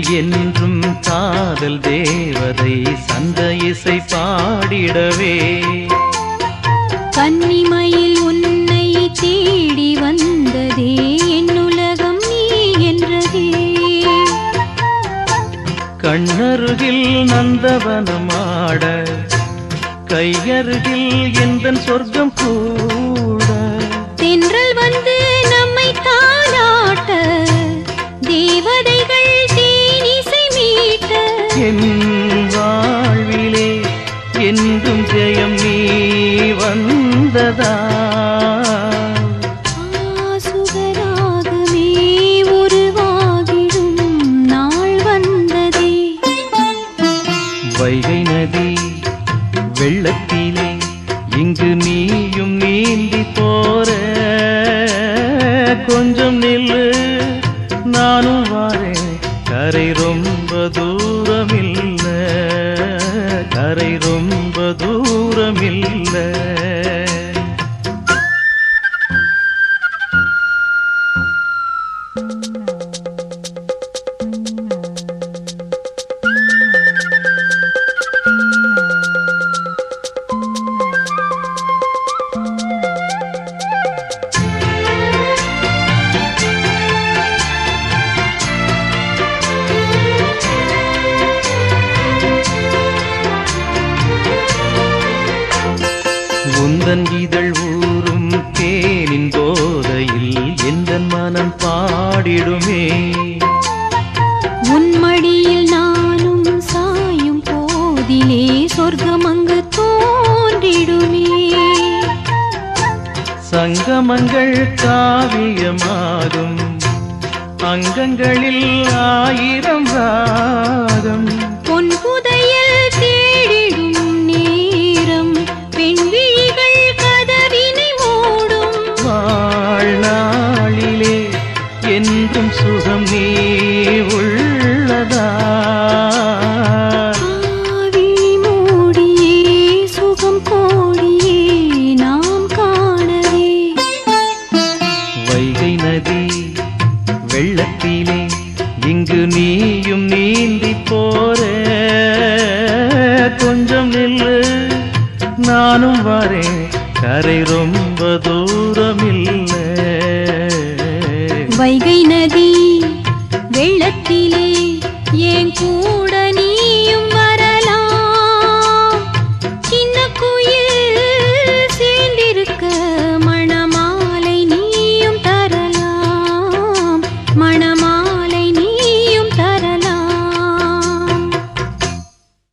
என்றும் காதல் தேவதை சந்த இசை பாடிடவே கன்னிமையில் உன்னை தேடி வந்ததே என்னுலகம் நீ என்றதே கண்ணருகில் நந்தவனமாட கையருகில் எந்தன் சொர்க்கம் கூட தென்றல் வந்து நம்மை தாளாட்ட தேவதைகள் தேனிசை மீட்ட என் வாழ்விலே என்றும் ஜெயம் நீ வந்ததா ஆசுகராகமே உருவாகிடும் நாள் வந்ததே வைகை நதி வெள்ளத்திலே இங்கு நீயும் நீந்தி போற கொஞ்சம் நில்லு நானும் வாரேன் கரை ரொம்ப தூரம் இல்ல கரை ரொம்ப தூரம் இல்ல உந்தன் இதழ் ஊறும் தேனின் போதையில் எந்த மனம் பாடிடுமே உன் மடியில் நானும் சாயும் போதிலே சொர்க்கம் அங்கு தோன்றிடுமே சங்கமங்கள் காவியமாகும் அங்கங்களில் ஆயிரம் ராகம் பொன் புதையல் தேடிடும் நேரம் பெண் விழிகள் கதவினை மூடும் வாழ்நாளிலே என்றும் சுகம் நீ உள்ளதா ஆவிழி மூடியே சுகம் கோடியே நாம் காணவே வைகை நதி வெள்ளத்திலே இங்கு நீயும் நீந்தி போற கொஞ்சம் நில்லு நானும் வரேன் கரை ரொம்ப தூரம் இல்லை வைகை நதி